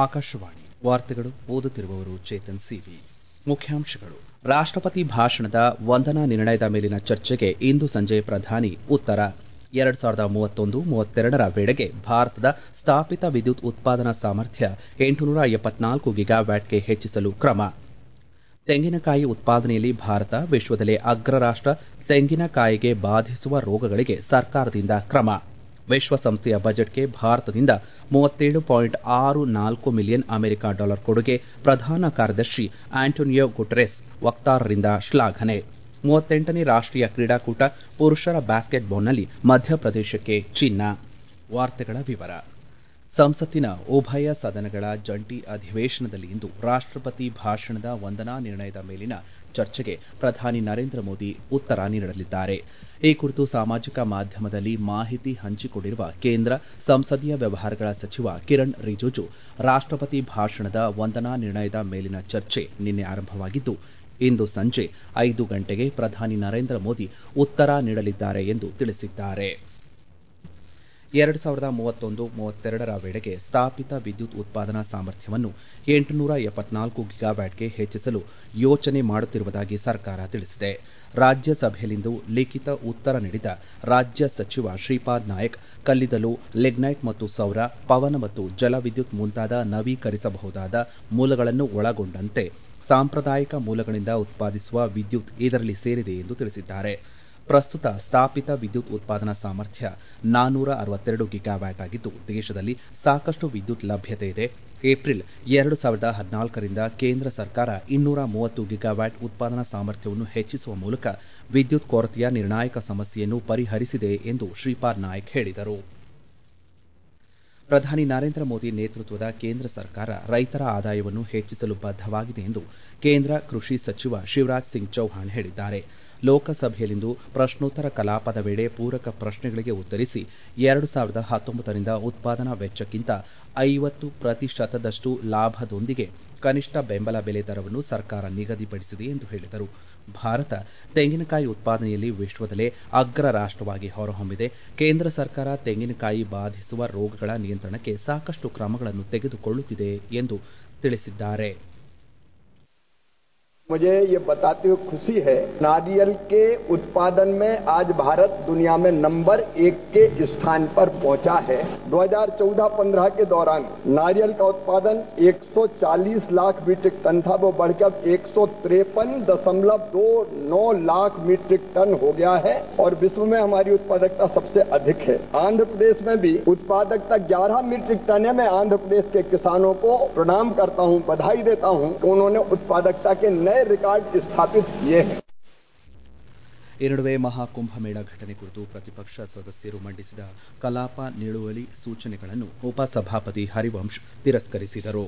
ಆಕಾಶವಾಣಿ ವಾರ್ತೆಗಳು ಓದುತ್ತಿರುವವರು ಚೇತನ್ ಸಿವಿ ಮುಖ್ಯಾಂಶಗಳು ರಾಷ್ಟಪತಿ ಭಾಷಣದ ವಂದನಾ ನಿರ್ಣಯದ ಮೇಲಿನ ಚರ್ಚೆಗೆ ಇಂದು ಸಂಜೆ ಪ್ರಧಾನಿ ಉತ್ತರ ಎರಡು ಸಾವಿರದ ಮೂವತ್ತೊಂದು ಮೂವತ್ತೆರಡರ ವೇಳೆಗೆ ಭಾರತದ ಸ್ಥಾಪಿತ ವಿದ್ಯುತ್ ಉತ್ಪಾದನಾ ಸಾಮರ್ಥ್ಯ ಎಂಟುನೂರ ಎಪ್ಪತ್ನಾಲ್ಕು ಗಿಗಾವ್ಯಾಟ್ಗೆ ಹೆಚ್ಚಿಸಲು ಕ್ರಮ ತೆಂಗಿನಕಾಯಿ ಉತ್ಪಾದನೆಯಲ್ಲಿ ಭಾರತ ವಿಶ್ವದಲ್ಲೇ ಅಗ್ರ ರಾಷ್ಟ ತೆಂಗಿನಕಾಯಿಗೆ ಬಾಧಿಸುವ ರೋಗಗಳಿಗೆ ಸರ್ಕಾರದಿಂದ ಕ್ರಮ ವಿಶ್ವಸಂಸ್ಥೆಯ ಬಜೆಟ್ಗೆ ಭಾರತದಿಂದ ಮೂವತ್ತೇಳು ಪಾಯಿಂಟ್ ಆರು ನಾಲ್ಕು ಮಿಲಿಯನ್ ಅಮೆರಿಕ ಡಾಲರ್ ಕೊಡುಗೆ ಪ್ರಧಾನ ಕಾರ್ಯದರ್ಶಿ ಆಂಟೋನಿಯೋ ಗುಟೆರಸ್ ವಕ್ತಾರರಿಂದ ಶ್ಲಾಘನೆ ಮೂವತ್ತೆಂಟನೇ ರಾಷ್ಟೀಯ ಕ್ರೀಡಾಕೂಟ ಪುರುಷರ ಬ್ಯಾಸ್ಕೆಟ್ಬಾಲ್ನಲ್ಲಿ ಮಧ್ಯಪ್ರದೇಶಕ್ಕೆ ಚಿನ್ನ ವಾರ್ತೆಗಳ ವಿವರ ಸಂಸತ್ತಿನ ಉಭಯ ಸದನಗಳ ಜಂಟಿ ಅಧಿವೇಶನದಲ್ಲಿ ಇಂದು ರಾಷ್ಟಪತಿ ಭಾಷಣದ ವಂದನಾ ನಿರ್ಣಯದ ಮೇಲಿನ ಚರ್ಚೆಗೆ ಪ್ರಧಾನಿ ನರೇಂದ್ರ ಮೋದಿ ಉತ್ತರ ನೀಡಲಿದ್ದಾರೆ ಈ ಕುರಿತು ಸಾಮಾಜಿಕ ಮಾಧ್ಯಮದಲ್ಲಿ ಮಾಹಿತಿ ಹಂಚಿಕೊಂಡಿರುವ ಕೇಂದ್ರ ಸಂಸದೀಯ ವ್ಯವಹಾರಗಳ ಸಚಿವ ಕಿರಣ್ ರಿಜಿಜು ರಾಷ್ಟಪತಿ ಭಾಷಣದ ವಂದನಾ ನಿರ್ಣಯದ ಮೇಲಿನ ಚರ್ಚೆ ನಿನ್ನೆ ಆರಂಭವಾಗಿದ್ದು ಇಂದು ಸಂಜೆ ಐದು ಗಂಟೆಗೆ ಪ್ರಧಾನಿ ನರೇಂದ್ರ ಮೋದಿ ಉತ್ತರ ನೀಡಲಿದ್ದಾರೆ ಎಂದು ತಿಳಿಸಿದ್ದಾರೆ ಎರಡು ಸಾವಿರದ ಮೂವತ್ತೊಂದು ಮೂವತ್ತೆರಡರ ವೇಳೆಗೆ ಸ್ಥಾಪಿತ ವಿದ್ಯುತ್ ಉತ್ಪಾದನಾ ಸಾಮರ್ಥ್ಯವನ್ನು ಎಂಟುನೂರ ಎಪ್ಪತ್ನಾಲ್ಕು ಗಿಗಾವ್ಯಾಟ್ಗೆ ಹೆಚ್ಚಿಸಲು ಯೋಚನೆ ಮಾಡುತ್ತಿರುವುದಾಗಿ ಸರ್ಕಾರ ತಿಳಿಸಿದೆ ರಾಜ್ಯಸಭೆಯಲ್ಲಿಂದು ಲಿಖಿತ ಉತ್ತರ ನೀಡಿದ ರಾಜ್ಯ ಸಚಿವ ಶ್ರೀಪಾದ್ ನಾಯಕ್ ಕಲ್ಲಿದ್ದಲು ಲಿಗ್ನೈಟ್ ಮತ್ತು ಸೌರ ಪವನ ಮತ್ತು ಜಲ ವಿದ್ಯುತ್ ಮುಂತಾದ ನವೀಕರಿಸಬಹುದಾದ ಮೂಲಗಳನ್ನು ಒಳಗೊಂಡಂತೆ ಸಾಂಪ್ರದಾಯಿಕ ಮೂಲಗಳಿಂದ ಉತ್ಪಾದಿಸುವ ವಿದ್ಯುತ್ ಇದರಲ್ಲಿ ಸೇರಿದೆ ಎಂದು ತಿಳಿಸಿದ್ದಾರೆ ಪ್ರಸ್ತುತ ಸ್ಥಾಪಿತ ವಿದ್ಯುತ್ ಉತ್ಪಾದನಾ ಸಾಮರ್ಥ್ಯ ನಾನ್ನೂರ ಅರವತ್ತೆರಡು ಗಿಗಾವ್ಯಾಟ್ ಆಗಿದ್ದು ದೇಶದಲ್ಲಿ ಸಾಕಷ್ಟು ವಿದ್ಯುತ್ ಲಭ್ಯತೆ ಇದೆ ಏಪ್ರಿಲ್ ಎರಡು ಸಾವಿರದ ಹದಿನಾಲ್ಕರಿಂದ ಕೇಂದ್ರ ಸರ್ಕಾರ ಇನ್ನೂರ ಮೂವತ್ತು ಗಿಗಾವ್ಯಾಟ್ ಉತ್ಪಾದನಾ ಸಾಮರ್ಥ್ಯವನ್ನು ಹೆಚ್ಚಿಸುವ ಮೂಲಕ ವಿದ್ಯುತ್ ಕೊರತೆಯ ನಿರ್ಣಾಯಕ ಸಮಸ್ಯೆಯನ್ನು ಪರಿಹರಿಸಿದೆ ಎಂದು ಶ್ರೀಪಾದ್ ನಾಯಕ್ ಹೇಳಿದರು ಪ್ರಧಾನಿ ನರೇಂದ್ರ ಮೋದಿ ನೇತೃತ್ವದ ಕೇಂದ್ರ ಸರ್ಕಾರ ರೈತರ ಆದಾಯವನ್ನು ಹೆಚ್ಚಿಸಲು ಬದ್ದವಾಗಿದೆ ಎಂದು ಕೇಂದ್ರ ಕೃಷಿ ಸಚಿವ ಶಿವರಾಜ್ ಸಿಂಗ್ ಚೌಹಾಣ್ ಹೇಳಿದ್ದಾರೆ ಲೋಕಸಭೆಯಲ್ಲಿಂದು ಪ್ರಶ್ನೋತ್ತರ ಕಲಾಪದ ವೇಳೆ ಪೂರಕ ಪ್ರಶ್ನೆಗಳಿಗೆ ಉತ್ತರಿಸಿ ಎರಡು ಸಾವಿರದ ಹತ್ತೊಂಬತ್ತರಿಂದ ಉತ್ಪಾದನಾ ವೆಚ್ಚಕ್ಕಿಂತ ಐವತ್ತು ಪ್ರತಿಶತದಷ್ಟು ಲಾಭದೊಂದಿಗೆ ಕನಿಷ್ಠ ಬೆಂಬಲ ಬೆಲೆ ದರವನ್ನು ಸರ್ಕಾರ ನಿಗದಿಪಡಿಸಿದೆ ಎಂದು ಹೇಳಿದರು ಭಾರತ ತೆಂಗಿನಕಾಯಿ ಉತ್ಪಾದನೆಯಲ್ಲಿ ವಿಶ್ವದಲ್ಲೇ ಅಗ್ರ ರಾಷ್ಟವಾಗಿ ಹೊರಹೊಮ್ಮಿದೆ ಕೇಂದ್ರ ಸರ್ಕಾರ ತೆಂಗಿನಕಾಯಿ ಬಾಧಿಸುವ ರೋಗಗಳ ನಿಯಂತ್ರಣಕ್ಕೆ ಸಾಕಷ್ಟು ಕ್ರಮಗಳನ್ನು ತೆಗೆದುಕೊಳ್ಳುತ್ತಿದೆ ಎಂದು ತಿಳಿಸಿದ್ದಾರೆ मुझे ये बताते हुए खुशी है नारियल के उत्पादन में आज भारत दुनिया में नंबर एक के स्थान पर पहुंचा है 2014-15 के दौरान नारियल का उत्पादन 140 लाख मीट्रिक टन था वो बढ़कर एक लाख मीट्रिक टन हो गया है और विश्व में हमारी उत्पादकता सबसे अधिक है आंध्र प्रदेश में भी उत्पादकता 11 मीट्रिक टन है मैं आंध्र प्रदेश के किसानों को प्रणाम करता हूं बधाई देता हूं कि उन्होंने उत्पादकता के नए रिकॉर्ड स्थापित किए हैं ಈ ನಡುವೆ ಮಹಾಕುಂಭಮೇಳ ಘಟನೆ ಕುರಿತು ಪ್ರತಿಪಕ್ಷ ಸದಸ್ಯರು ಮಂಡಿಸಿದ ಕಲಾಪ ನಿಲುವಳಿ ಸೂಚನೆಗಳನ್ನು ಉಪಸಭಾಪತಿ ಹರಿವಂಶ್ ತಿರಸ್ಕರಿಸಿದರು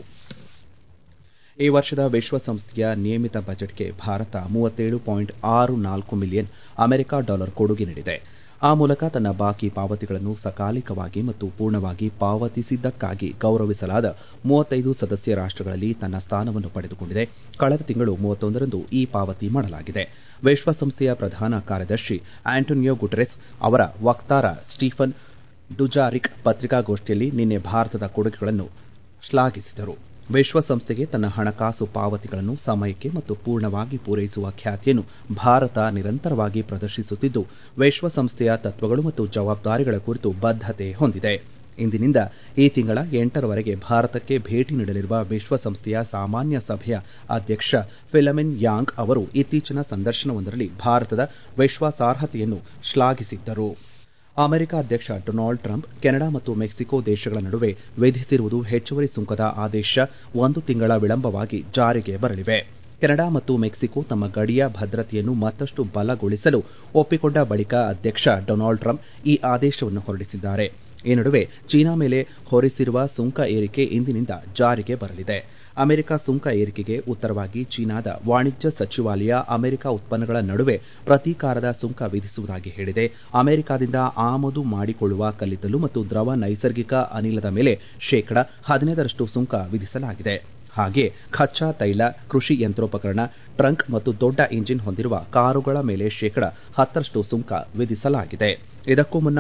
ಈ ವರ್ಷದ ವಿಶ್ವಸಂಸ್ಥೆಯ ನಿಯಮಿತ ಬಜೆಟ್ಗೆ ಭಾರತ ಮೂವತ್ತೇಳು ಪಾಯಿಂಟ್ ಆರು ನಾಲ್ಕು ಮಿಲಿಯನ್ ಅಮೆರಿಕ ಡಾಲರ್ ಕೊಡುಗೆ ನೀಡಿದೆ ಆ ಮೂಲಕ ತನ್ನ ಬಾಕಿ ಪಾವತಿಗಳನ್ನು ಸಕಾಲಿಕವಾಗಿ ಮತ್ತು ಪೂರ್ಣವಾಗಿ ಪಾವತಿಸಿದ್ದಕ್ಕಾಗಿ ಗೌರವಿಸಲಾದ ಮೂವತ್ತೈದು ಸದಸ್ಯ ರಾಷ್ಟಗಳಲ್ಲಿ ತನ್ನ ಸ್ಥಾನವನ್ನು ಪಡೆದುಕೊಂಡಿದೆ ಕಳೆದ ತಿಂಗಳು ಮೂವತ್ತೊಂದರಂದು ಈ ಪಾವತಿ ಮಾಡಲಾಗಿದೆ ವಿಶ್ವಸಂಸ್ಥೆಯ ಪ್ರಧಾನ ಕಾರ್ಯದರ್ಶಿ ಆಂಟೋನಿಯೋ ಗುಟೆರಸ್ ಅವರ ವಕ್ತಾರ ಸ್ಟೀಫನ್ ಡುಜಾರಿಕ್ ಪತ್ರಿಕಾಗೋಷ್ಠಿಯಲ್ಲಿ ನಿನ್ನೆ ಭಾರತದ ಕೊಡುಗೆಗಳನ್ನು ಶ್ಲಾಘಿಸಿದರು ವಿಶ್ವಸಂಸ್ಥೆಗೆ ತನ್ನ ಹಣಕಾಸು ಪಾವತಿಗಳನ್ನು ಸಮಯಕ್ಕೆ ಮತ್ತು ಪೂರ್ಣವಾಗಿ ಪೂರೈಸುವ ಖ್ಯಾತಿಯನ್ನು ಭಾರತ ನಿರಂತರವಾಗಿ ಪ್ರದರ್ಶಿಸುತ್ತಿದ್ದು ವಿಶ್ವಸಂಸ್ಥೆಯ ತತ್ವಗಳು ಮತ್ತು ಜವಾಬ್ದಾರಿಗಳ ಕುರಿತು ಬದ್ದತೆ ಹೊಂದಿದೆ ಇಂದಿನಿಂದ ಈ ತಿಂಗಳ ಎಂಟರವರೆಗೆ ಭಾರತಕ್ಕೆ ಭೇಟಿ ನೀಡಲಿರುವ ವಿಶ್ವಸಂಸ್ಥೆಯ ಸಾಮಾನ್ಯ ಸಭೆಯ ಅಧ್ಯಕ್ಷ ಫಿಲಮಿನ್ ಯಾಂಗ್ ಅವರು ಇತ್ತೀಚಿನ ಸಂದರ್ಶನವೊಂದರಲ್ಲಿ ಭಾರತದ ವಿಶ್ವಾಸಾರ್ಹತೆಯನ್ನು ಶ್ಲಾಘಿಸಿದ್ದರು ಅಮೆರಿಕ ಅಧ್ಯಕ್ಷ ಡೊನಾಲ್ಡ್ ಟ್ರಂಪ್ ಕೆನಡಾ ಮತ್ತು ಮೆಕ್ಸಿಕೋ ದೇಶಗಳ ನಡುವೆ ವಿಧಿಸಿರುವುದು ಹೆಚ್ಚುವರಿ ಸುಂಕದ ಆದೇಶ ಒಂದು ತಿಂಗಳ ವಿಳಂಬವಾಗಿ ಜಾರಿಗೆ ಬರಲಿವೆ ಕೆನಡಾ ಮತ್ತು ಮೆಕ್ಸಿಕೋ ತಮ್ಮ ಗಡಿಯ ಭದ್ರತೆಯನ್ನು ಮತ್ತಷ್ಟು ಬಲಗೊಳಿಸಲು ಒಪ್ಪಿಕೊಂಡ ಬಳಿಕ ಅಧ್ಯಕ್ಷ ಡೊನಾಲ್ಡ್ ಟ್ರಂಪ್ ಈ ಆದೇಶವನ್ನು ಹೊರಡಿಸಿದ್ದಾರೆ ಈ ನಡುವೆ ಚೀನಾ ಮೇಲೆ ಹೊರಿಸಿರುವ ಸುಂಕ ಏರಿಕೆ ಇಂದಿನಿಂದ ಜಾರಿಗೆ ಬರಲಿದೆ ಅಮೆರಿಕ ಸುಂಕ ಏರಿಕೆಗೆ ಉತ್ತರವಾಗಿ ಚೀನಾದ ವಾಣಿಜ್ಯ ಸಚಿವಾಲಯ ಅಮೆರಿಕ ಉತ್ಪನ್ನಗಳ ನಡುವೆ ಪ್ರತೀಕಾರದ ಸುಂಕ ವಿಧಿಸುವುದಾಗಿ ಹೇಳಿದೆ ಅಮೆರಿಕದಿಂದ ಆಮದು ಮಾಡಿಕೊಳ್ಳುವ ಕಲ್ಲಿದ್ದಲು ಮತ್ತು ದ್ರವ ನೈಸರ್ಗಿಕ ಅನಿಲದ ಮೇಲೆ ಶೇಕಡ ಹದಿನೈದರಷ್ಟು ಸುಂಕ ವಿಧಿಸಲಾಗಿದೆ ಹಾಗೆಯೇ ಕಚ್ಚಾ ತೈಲ ಕೃಷಿ ಯಂತ್ರೋಪಕರಣ ಟ್ರಂಕ್ ಮತ್ತು ದೊಡ್ಡ ಇಂಜಿನ್ ಹೊಂದಿರುವ ಕಾರುಗಳ ಮೇಲೆ ಶೇಕಡ ಹತ್ತರಷ್ಟು ಸುಂಕ ವಿಧಿಸಲಾಗಿದೆ ಇದಕ್ಕೂ ಮುನ್ನ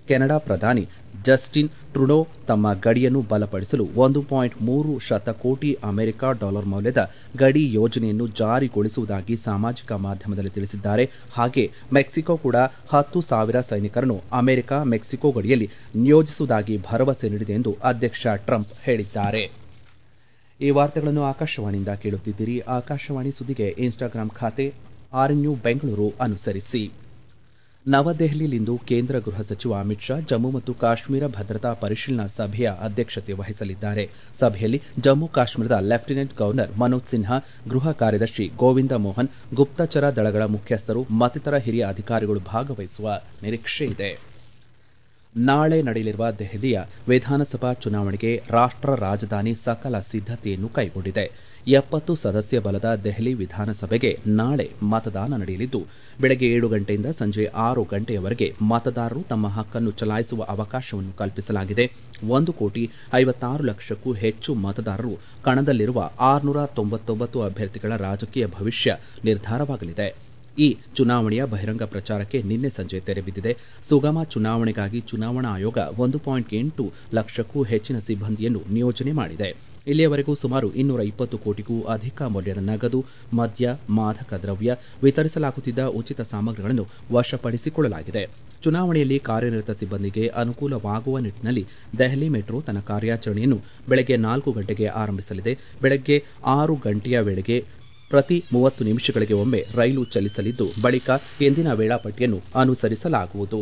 ಕೆನಡಾ ಪ್ರಧಾನಿ ಜಸ್ಟಿನ್ ಟ್ರುಡೋ ತಮ್ಮ ಗಡಿಯನ್ನು ಬಲಪಡಿಸಲು ಒಂದು ಪಾಯಿಂಟ್ ಮೂರು ಶತಕೋಟಿ ಅಮೆರಿಕ ಡಾಲರ್ ಮೌಲ್ಯದ ಗಡಿ ಯೋಜನೆಯನ್ನು ಜಾರಿಗೊಳಿಸುವುದಾಗಿ ಸಾಮಾಜಿಕ ಮಾಧ್ಯಮದಲ್ಲಿ ತಿಳಿಸಿದ್ದಾರೆ ಹಾಗೆ ಮೆಕ್ಸಿಕೋ ಕೂಡ ಹತ್ತು ಸಾವಿರ ಸೈನಿಕರನ್ನು ಅಮೆರಿಕ ಮೆಕ್ಸಿಕೋ ಗಡಿಯಲ್ಲಿ ನಿಯೋಜಿಸುವುದಾಗಿ ಭರವಸೆ ನೀಡಿದೆ ಎಂದು ಅಧ್ಯಕ್ಷ ಟ್ರಂಪ್ ಹೇಳಿದ್ದಾರೆ ಈ ವಾರ್ತೆಗಳನ್ನು ಆಕಾಶವಾಣಿಯಿಂದ ಕೇಳುತ್ತಿದ್ದೀರಿ ಆಕಾಶವಾಣಿ ಸುದ್ದಿಗೆ ಇನ್ಸ್ಟಾಗ್ರಾಂ ಖಾತೆ ಆರ್ಎನ್ಯು ಬೆಂಗಳೂರು ಅನುಸರಿಸಿ ನವದೆಹಲಿಯಲ್ಲಿಂದು ಕೇಂದ್ರ ಗೃಹ ಸಚಿವ ಅಮಿತ್ ಶಾ ಜಮ್ಮು ಮತ್ತು ಕಾಶ್ಮೀರ ಭದ್ರತಾ ಪರಿಶೀಲನಾ ಸಭೆಯ ಅಧ್ಯಕ್ಷತೆ ವಹಿಸಲಿದ್ದಾರೆ ಸಭೆಯಲ್ಲಿ ಜಮ್ಮು ಕಾಶ್ಮೀರದ ಲೆಫ್ಟಿನೆಂಟ್ ಗವರ್ನರ್ ಮನೋಜ್ ಸಿನ್ಹಾ ಗೃಹ ಕಾರ್ಯದರ್ಶಿ ಗೋವಿಂದ ಮೋಹನ್ ಗುಪ್ತಚರ ದಳಗಳ ಮುಖ್ಯಸ್ಥರು ಮತ್ತಿತರ ಹಿರಿಯ ಅಧಿಕಾರಿಗಳು ಭಾಗವಹಿಸುವ ನಿರೀಕ್ಷೆಯಿದೆ ನಾಳೆ ನಡೆಯಲಿರುವ ದೆಹಲಿಯ ವಿಧಾನಸಭಾ ಚುನಾವಣೆಗೆ ರಾಷ್ಟ ರಾಜಧಾನಿ ಸಕಲ ಸಿದ್ದತೆಯನ್ನು ಕೈಗೊಂಡಿದೆ ಎಪ್ಪತ್ತು ಸದಸ್ಯ ಬಲದ ದೆಹಲಿ ವಿಧಾನಸಭೆಗೆ ನಾಳೆ ಮತದಾನ ನಡೆಯಲಿದ್ದು ಬೆಳಗ್ಗೆ ಏಳು ಗಂಟೆಯಿಂದ ಸಂಜೆ ಆರು ಗಂಟೆಯವರೆಗೆ ಮತದಾರರು ತಮ್ಮ ಹಕ್ಕನ್ನು ಚಲಾಯಿಸುವ ಅವಕಾಶವನ್ನು ಕಲ್ಪಿಸಲಾಗಿದೆ ಒಂದು ಕೋಟಿ ಐವತ್ತಾರು ಲಕ್ಷಕ್ಕೂ ಹೆಚ್ಚು ಮತದಾರರು ಕಣದಲ್ಲಿರುವ ಆರುನೂರ ತೊಂಬತ್ತೊಂಬತ್ತು ಅಭ್ಯರ್ಥಿಗಳ ರಾಜಕೀಯ ಭವಿಷ್ಯ ನಿರ್ಧಾರವಾಗಲಿದೆ ಈ ಚುನಾವಣೆಯ ಬಹಿರಂಗ ಪ್ರಚಾರಕ್ಕೆ ನಿನ್ನೆ ಸಂಜೆ ತೆರೆ ಬಿದ್ದಿದೆ ಸುಗಮ ಚುನಾವಣೆಗಾಗಿ ಚುನಾವಣಾ ಆಯೋಗ ಒಂದು ಪಾಯಿಂಟ್ ಎಂಟು ಲಕ್ಷಕ್ಕೂ ಹೆಚ್ಚಿನ ಸಿಬ್ಬಂದಿಯನ್ನು ನಿಯೋಜನೆ ಮಾಡಿದೆ ಇಲ್ಲಿಯವರೆಗೂ ಸುಮಾರು ಇನ್ನೂರ ಇಪ್ಪತ್ತು ಕೋಟಿಗೂ ಅಧಿಕ ಮೌಲ್ಯದ ನಗದು ಮದ್ಯ ಮಾದಕ ದ್ರವ್ಯ ವಿತರಿಸಲಾಗುತ್ತಿದ್ದ ಉಚಿತ ಸಾಮಗ್ರಿಗಳನ್ನು ವಶಪಡಿಸಿಕೊಳ್ಳಲಾಗಿದೆ ಚುನಾವಣೆಯಲ್ಲಿ ಕಾರ್ಯನಿರತ ಸಿಬ್ಬಂದಿಗೆ ಅನುಕೂಲವಾಗುವ ನಿಟ್ಟಿನಲ್ಲಿ ದೆಹಲಿ ಮೆಟ್ರೋ ತನ್ನ ಕಾರ್ಯಾಚರಣೆಯನ್ನು ಬೆಳಗ್ಗೆ ನಾಲ್ಕು ಗಂಟೆಗೆ ಆರಂಭಿಸಲಿದೆ ಬೆಳಗ್ಗೆ ಆರು ಗಂಟೆಯ ವೇಳೆಗೆ ಪ್ರತಿ ಮೂವತ್ತು ನಿಮಿಷಗಳಿಗೆ ಒಮ್ಮೆ ರೈಲು ಚಲಿಸಲಿದ್ದು ಬಳಿಕ ಎಂದಿನ ವೇಳಾಪಟ್ಟಿಯನ್ನು ಅನುಸರಿಸಲಾಗುವುದು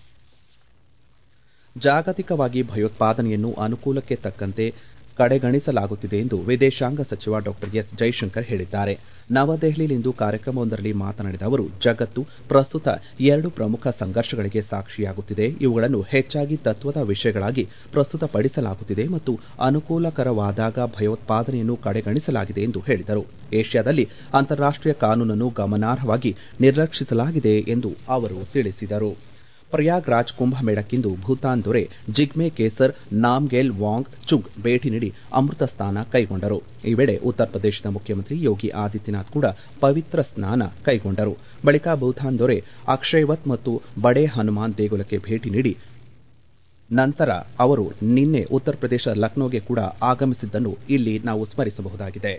ಜಾಗತಿಕವಾಗಿ ಭಯೋತ್ಪಾದನೆಯನ್ನು ಅನುಕೂಲಕ್ಕೆ ತಕ್ಕಂತೆ ಕಡೆಗಣಿಸಲಾಗುತ್ತಿದೆ ಎಂದು ವಿದೇಶಾಂಗ ಸಚಿವ ಡಾ ಎಸ್ ಜೈಶಂಕರ್ ಹೇಳಿದ್ದಾರೆ ನವದೆಹಲಿಯಲ್ಲಿಂದು ಕಾರ್ಯಕ್ರಮವೊಂದರಲ್ಲಿ ಮಾತನಾಡಿದ ಅವರು ಜಗತ್ತು ಪ್ರಸ್ತುತ ಎರಡು ಪ್ರಮುಖ ಸಂಘರ್ಷಗಳಿಗೆ ಸಾಕ್ಷಿಯಾಗುತ್ತಿದೆ ಇವುಗಳನ್ನು ಹೆಚ್ಚಾಗಿ ತತ್ವದ ವಿಷಯಗಳಾಗಿ ಪ್ರಸ್ತುತಪಡಿಸಲಾಗುತ್ತಿದೆ ಮತ್ತು ಅನುಕೂಲಕರವಾದಾಗ ಭಯೋತ್ಪಾದನೆಯನ್ನು ಕಡೆಗಣಿಸಲಾಗಿದೆ ಎಂದು ಹೇಳಿದರು ಏಷ್ಯಾದಲ್ಲಿ ಅಂತಾರಾಷ್ಟೀಯ ಕಾನೂನನ್ನು ಗಮನಾರ್ಹವಾಗಿ ನಿರ್ಲಕ್ಷಿಸಲಾಗಿದೆ ಎಂದು ಅವರು ತಿಳಿಸಿದರು ಪ್ರಯಾಗ್ರಾಜ್ ಕುಂಭಮೇಳಕ್ಕಿಂದು ಭೂತಾನ್ ದೊರೆ ಜಿಗ್ಮೆ ಕೇಸರ್ ನಾಮ್ಗೆಲ್ ವಾಂಗ್ ಚುಗ್ ಭೇಟಿ ನೀಡಿ ಅಮೃತ ಸ್ನಾನ ಕೈಗೊಂಡರು ಈ ವೇಳೆ ಉತ್ತರ ಪ್ರದೇಶದ ಮುಖ್ಯಮಂತ್ರಿ ಯೋಗಿ ಆದಿತ್ಯನಾಥ್ ಕೂಡ ಪವಿತ್ರ ಸ್ನಾನ ಕೈಗೊಂಡರು ಬಳಿಕ ಭೂತಾನ್ ದೊರೆ ಅಕ್ಷಯವತ್ ಮತ್ತು ಬಡೆ ಹನುಮಾನ್ ದೇಗುಲಕ್ಕೆ ಭೇಟಿ ನೀಡಿ ನಂತರ ಅವರು ನಿನ್ನೆ ಉತ್ತರ ಪ್ರದೇಶ ಲಕ್ನೋಗೆ ಕೂಡ ಆಗಮಿಸಿದ್ದನ್ನು ಇಲ್ಲಿ ನಾವು ಸ್ಮರಿಸಬಹುದಾಗಿದೆ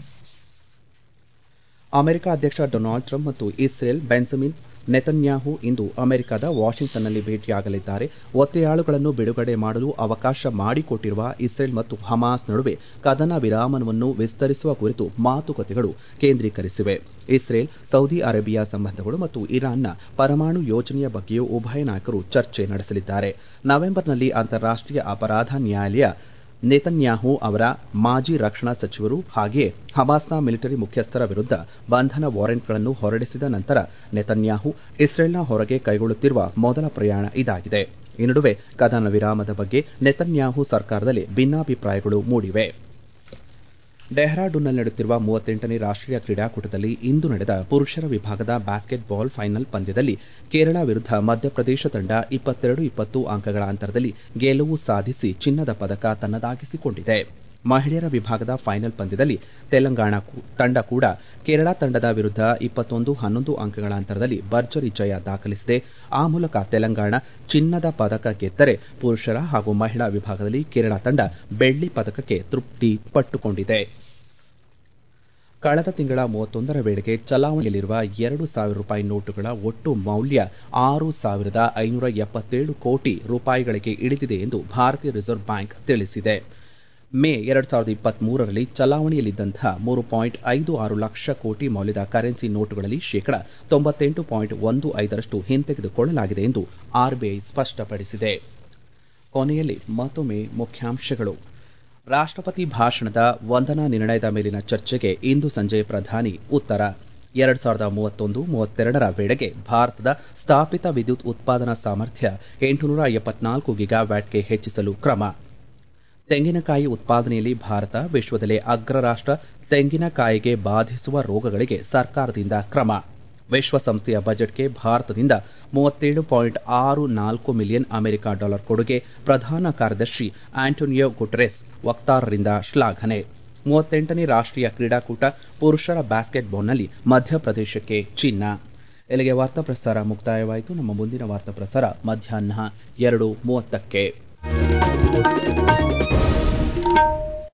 ಅಮೆರಿಕ ಅಧ್ಯಕ್ಷ ಡೊನಾಲ್ಡ್ ಟ್ರಂಪ್ ಮತ್ತು ಇಸ್ರೇಲ್ ಬೆಂಜಮಿನ್ ನೆತನ್ಯಾಹು ಇಂದು ಅಮೆರಿಕದ ವಾಷಿಂಗ್ಟನ್ನಲ್ಲಿ ಭೇಟಿಯಾಗಲಿದ್ದಾರೆ ಒತ್ತೆಯಾಳುಗಳನ್ನು ಬಿಡುಗಡೆ ಮಾಡಲು ಅವಕಾಶ ಮಾಡಿಕೊಟ್ಟಿರುವ ಇಸ್ರೇಲ್ ಮತ್ತು ಹಮಾಸ್ ನಡುವೆ ಕದನ ವಿರಾಮವನ್ನು ವಿಸ್ತರಿಸುವ ಕುರಿತು ಮಾತುಕತೆಗಳು ಕೇಂದ್ರೀಕರಿಸಿವೆ ಇಸ್ರೇಲ್ ಸೌದಿ ಅರೇಬಿಯಾ ಸಂಬಂಧಗಳು ಮತ್ತು ಇರಾನ್ನ ಪರಮಾಣು ಯೋಜನೆಯ ಬಗ್ಗೆಯೂ ಉಭಯ ನಾಯಕರು ಚರ್ಚೆ ನಡೆಸಲಿದ್ದಾರೆ ನವೆಂಬರ್ನಲ್ಲಿ ಅಂತಾರಾಷ್ಟೀಯ ಅಪರಾಧ ನ್ಯಾಯಾಲಯ ನೇತನ್ಯಾಹು ಅವರ ಮಾಜಿ ರಕ್ಷಣಾ ಸಚಿವರು ಹಾಗೆಯೇ ಹಮಾಸ್ನ ಮಿಲಿಟರಿ ಮುಖ್ಯಸ್ಥರ ವಿರುದ್ಧ ಬಂಧನ ವಾರೆಂಟ್ಗಳನ್ನು ಹೊರಡಿಸಿದ ನಂತರ ನೆತನ್ಯಾಹು ಇಸ್ರೇಲ್ನ ಹೊರಗೆ ಕೈಗೊಳ್ಳುತ್ತಿರುವ ಮೊದಲ ಪ್ರಯಾಣ ಇದಾಗಿದೆ ಈ ನಡುವೆ ಕದನ ವಿರಾಮದ ಬಗ್ಗೆ ನೆತನ್ಯಾಹು ಸರ್ಕಾರದಲ್ಲಿ ಭಿನ್ನಾಭಿಪ್ರಾಯಗಳು ಮೂಡಿವೆ ಡೆಹ್ರಾಡೂನ್ನಲ್ಲಿ ನಡೆಯುತ್ತಿರುವ ಮೂವತ್ತೆಂಟನೇ ರಾಷ್ಟೀಯ ಕ್ರೀಡಾಕೂಟದಲ್ಲಿ ಇಂದು ನಡೆದ ಪುರುಷರ ವಿಭಾಗದ ಬ್ಯಾಸ್ಕೆಟ್ ಬಾಲ್ ಫೈನಲ್ ಪಂದ್ಯದಲ್ಲಿ ಕೇರಳ ವಿರುದ್ಧ ಮಧ್ಯಪ್ರದೇಶ ತಂಡ ಇಪ್ಪತ್ತೆರಡು ಇಪ್ಪತ್ತು ಅಂಕಗಳ ಅಂತರದಲ್ಲಿ ಗೆಲುವು ಸಾಧಿಸಿ ಚಿನ್ನದ ಪದಕ ತನ್ನದಾಗಿಸಿಕೊಂಡಿದೆ ಮಹಿಳೆಯರ ವಿಭಾಗದ ಫೈನಲ್ ಪಂದ್ಯದಲ್ಲಿ ತೆಲಂಗಾಣ ತಂಡ ಕೂಡ ಕೇರಳ ತಂಡದ ವಿರುದ್ಧ ಇಪ್ಪತ್ತೊಂದು ಹನ್ನೊಂದು ಅಂಕಗಳ ಅಂತರದಲ್ಲಿ ಭರ್ಜರಿ ಜಯ ದಾಖಲಿಸಿದೆ ಆ ಮೂಲಕ ತೆಲಂಗಾಣ ಚಿನ್ನದ ಪದಕ ಗೆದ್ದರೆ ಪುರುಷರ ಹಾಗೂ ಮಹಿಳಾ ವಿಭಾಗದಲ್ಲಿ ಕೇರಳ ತಂಡ ಬೆಳ್ಳಿ ಪದಕಕ್ಕೆ ತೃಪ್ತಿ ಪಟ್ಟುಕೊಂಡಿದೆ ಕಳೆದ ತಿಂಗಳ ಮೂವತ್ತೊಂದರ ವೇಳೆಗೆ ಚಲಾವಣೆಯಲ್ಲಿರುವ ಎರಡು ಸಾವಿರ ರೂಪಾಯಿ ನೋಟುಗಳ ಒಟ್ಟು ಮೌಲ್ಯ ಆರು ಸಾವಿರದ ಐನೂರ ಎಪ್ಪತ್ತೇಳು ಕೋಟಿ ರೂಪಾಯಿಗಳಿಗೆ ಇಳಿದಿದೆ ಎಂದು ಭಾರತೀಯ ರಿಸರ್ವ್ ಬ್ಯಾಂಕ್ ತಿಳಿಸಿದೆ ಮೇ ಎರಡು ಸಾವಿರದ ಇಪ್ಪತ್ಮೂರರಲ್ಲಿ ಚಲಾವಣೆಯಲ್ಲಿದ್ದಂತಹ ಮೂರು ಪಾಯಿಂಟ್ ಐದು ಆರು ಲಕ್ಷ ಕೋಟಿ ಮೌಲ್ಯದ ಕರೆನ್ಸಿ ನೋಟುಗಳಲ್ಲಿ ಶೇಕಡ ತೊಂಬತ್ತೆಂಟು ಪಾಯಿಂಟ್ ಒಂದು ಐದರಷ್ಟು ಹಿಂತೆಗೆದುಕೊಳ್ಳಲಾಗಿದೆ ಎಂದು ಆರ್ಬಿಐ ಸ್ಪಷ್ಟಪಡಿಸಿದೆ ಕೊನೆಯಲ್ಲಿ ಮತ್ತೊಮ್ಮೆ ಮುಖ್ಯಾಂಶಗಳು ರಾಷ್ಟಪತಿ ಭಾಷಣದ ವಂದನಾ ನಿರ್ಣಯದ ಮೇಲಿನ ಚರ್ಚೆಗೆ ಇಂದು ಸಂಜೆ ಪ್ರಧಾನಿ ಉತ್ತರ ಎರಡು ಸಾವಿರದ ಮೂವತ್ತೊಂದು ಮೂವತ್ತೆರಡರ ವೇಳೆಗೆ ಭಾರತದ ಸ್ಥಾಪಿತ ವಿದ್ಯುತ್ ಉತ್ಪಾದನಾ ಸಾಮರ್ಥ್ಯ ಎಂಟುನೂರ ಎಪ್ಪತ್ನಾಲ್ಕು ಗಿಗಾವ್ಯಾಟ್ಗೆ ಹೆಚ್ಚಿಸಲು ಕ್ರಮ ತೆಂಗಿನಕಾಯಿ ಉತ್ಪಾದನೆಯಲ್ಲಿ ಭಾರತ ವಿಶ್ವದಲ್ಲೇ ಅಗ್ರ ರಾಷ್ಟ ತೆಂಗಿನಕಾಯಿಗೆ ಬಾಧಿಸುವ ರೋಗಗಳಿಗೆ ಸರ್ಕಾರದಿಂದ ಕ್ರಮ ವಿಶ್ವಸಂಸ್ಥೆಯ ಬಜೆಟ್ಗೆ ಭಾರತದಿಂದ ಮೂವತ್ತೇಳು ಪಾಯಿಂಟ್ ಆರು ನಾಲ್ಕು ಮಿಲಿಯನ್ ಅಮೆರಿಕ ಡಾಲರ್ ಕೊಡುಗೆ ಪ್ರಧಾನ ಕಾರ್ಯದರ್ಶಿ ಆಂಟೋನಿಯೋ ಗುಟೆರೆಸ್ ವಕ್ತಾರರಿಂದ ಶ್ಲಾಘನೆ ಮೂವತ್ತೆಂಟನೇ ರಾಷ್ಟೀಯ ಕ್ರೀಡಾಕೂಟ ಪುರುಷರ ಬ್ಯಾಸ್ಕೆಟ್ ಬಾಲ್ನಲ್ಲಿ ಮಧ್ಯಪ್ರದೇಶಕ್ಕೆ ಚಿನ್ನ ಇಲ್ಲಿಗೆ ವಾರ್ತಾ ಪ್ರಸಾರ ಮುಕ್ತಾಯವಾಯಿತು ನಮ್ಮ ಮುಂದಿನ ವಾರ್ತಾ ಪ್ರಸಾರ ಮಧ್ಯಾಹ್ನ ಎರಡು ಮೂವತ್ತಕ್ಕೆ